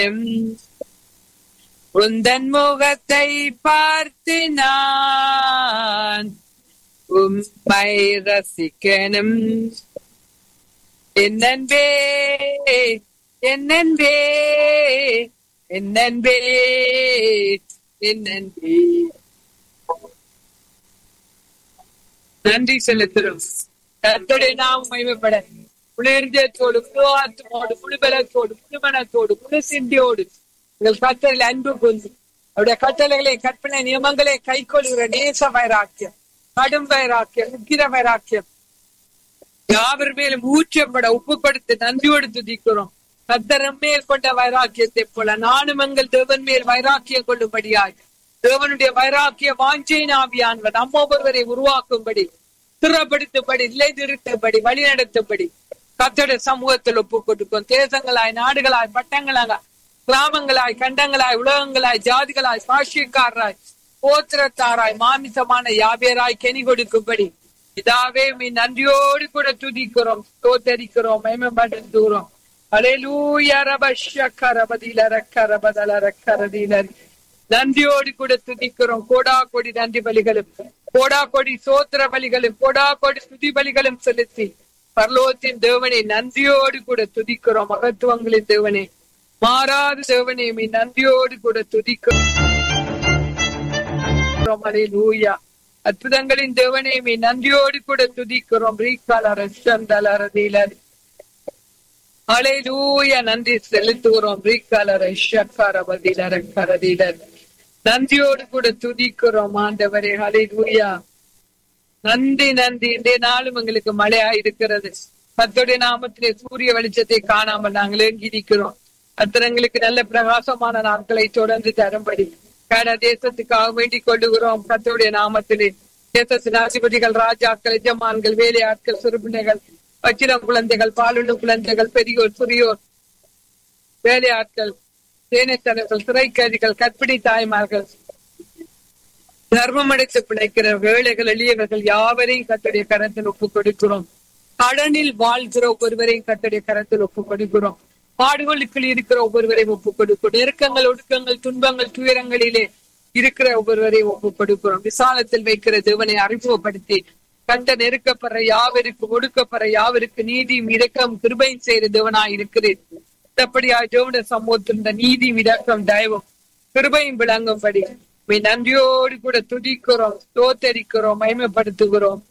உந்தன் முகத்தை பார்த்து நான் உம்மை ரசிக்கணும் என்னன்பே என்னன்பே என்னன்பே என்னன்பே நன்றி செலுத்துறோம் கர்த்தருடைய நாம் மகிமைப்பட புளிர்ஜத்தோடு முழு ஆத்மோடு முழு பலத்தோடு முழு மனத்தோடு முழு சிந்தியோடு உங்கள் கத்தரில் அன்பு கொண்டு அவருடைய கட்டளைகளை கற்பனை நியமங்களை கை கொள்கிற நேச வைராக்கியம் கடும் வைராக்கியம் உக்கிர வைராக்கியம் யாவர் மேலும் ஊற்றப்பட உப்பு கொடுத்து நன்றியோடு துதிக்கிறோம் கத்தரம் மேல் கொண்ட வைராக்கியத்தை போல நானும் எங்கள் தேவன் மேல் வைராக்கியம் கொள்ளும்படியாய் தேவனுடைய வைராக்கிய வாஞ்சை நாவியானவர் நம்ம ஒருவரை உருவாக்கும்படி திறப்படுத்தும்படி நிலை நிறுத்தபடி வழி நடத்தும்படி கத்தோட சமூகத்தில் ஒப்பு கொடுக்கும் தேசங்களாய் நாடுகளாய் பட்டங்களாக கிராமங்களாய் கண்டங்களாய் உலகங்களாய் ஜாதிகளாய் சாட்சியக்காரராய் கோத்திரத்தாராய் மாமிசமான யாபியராய் கெனி கொடுக்கும்படி இதாவே மீ நன்றியோடு கூட துதிக்கிறோம் தோத்தரிக்கிறோம் மேம்படுத்துகிறோம் அலையூய ரபஷக்கரபதில ரக்கரபதல ரக்கரதிலர் நன்றியோடு கூட துதிக்கிறோம் கோடா கோடி நன்றி பலிகளும் கோடா கோடி சோத்திர பலிகளும் கோடா கோடி துதி பலிகளும் செலுத்தி பரலோகத்தின் தேவனை நன்றியோடு கூட துதிக்கிறோம் மகத்துவங்களின் தேவனே மாறாத தேவனே மீ நன்றியோடு கூட துதிக்கிறோம் அலையூயா அற்புதங்களின் தேவனே மீ நன்றியோடு கூட துதிக்கிறோம் ரீகால ரஷந்தல ரதிலர் அலையூயா நன்றி செலுத்துகிறோம் ரீகால ரஷக்கார பதிலர கரதிலர் நன்றியோடு கூட துதிக்கிறோம் ஆண்டவரே அலையூயா நன்றி நன்றி இன்றைய நாளும் எங்களுக்கு மழையா இருக்கிறது கத்தோடைய நாமத்திலே சூரிய வெளிச்சத்தை காணாமல் நாங்கள் ஏங்கியிருக்கிறோம் அத்தனங்களுக்கு நல்ல பிரகாசமான நாட்களை தொடர்ந்து தரும்படி கட தேசத்துக்காக வேண்டிக் கொள்ளுகிறோம் கத்தோடைய நாமத்திலே தேசத்தின் அதிபதிகள் ராஜாக்கள் எஜமான்கள் வேலையாட்கள் சிறுபிள்ளைகள் பச்சிலம் குழந்தைகள் பாலுண்டு குழந்தைகள் பெரியோர் சிறியோர் வேலையாட்கள் சேனைத்தலைவர்கள் சிறைக்கைதிகள் கற்பிணி தாய்மார்கள் தர்மம் அடைத்து பிழைக்கிற வேலைகள் எளியவர்கள் யாவரையும் கத்துடைய கரத்தில் ஒப்புக் கொடுக்கிறோம் கடனில் வாழ்கிற ஒவ்வொருவரையும் கத்துடைய கரத்தில் ஒப்புக் கொடுக்கிறோம் பாடுகளுக்குள் இருக்கிற ஒவ்வொருவரையும் ஒப்புக் கொடுக்கிறோம் நெருக்கங்கள் ஒடுக்கங்கள் துன்பங்கள் துயரங்களிலே இருக்கிற ஒவ்வொருவரையும் ஒப்புக் கொடுக்கிறோம் விசாலத்தில் வைக்கிற தேவனை அறிமுகப்படுத்தி கண்ட நெருக்கப்படுற யாவருக்கு ஒடுக்கப்படுற யாவருக்கு நீதி இரக்கம் கிருபையும் செய்கிற தேவனாய் இருக்கிறேன் அப்படியா ஜோட சமூகத்தில் இந்த நீதி இரக்கம் தயவும் கிருபையும் விளங்கும்படி நன்றியோடு கூட துதிக்கிறோம் தோத்தரிக்கிறோம் மயமப்படுத்துகிறோம்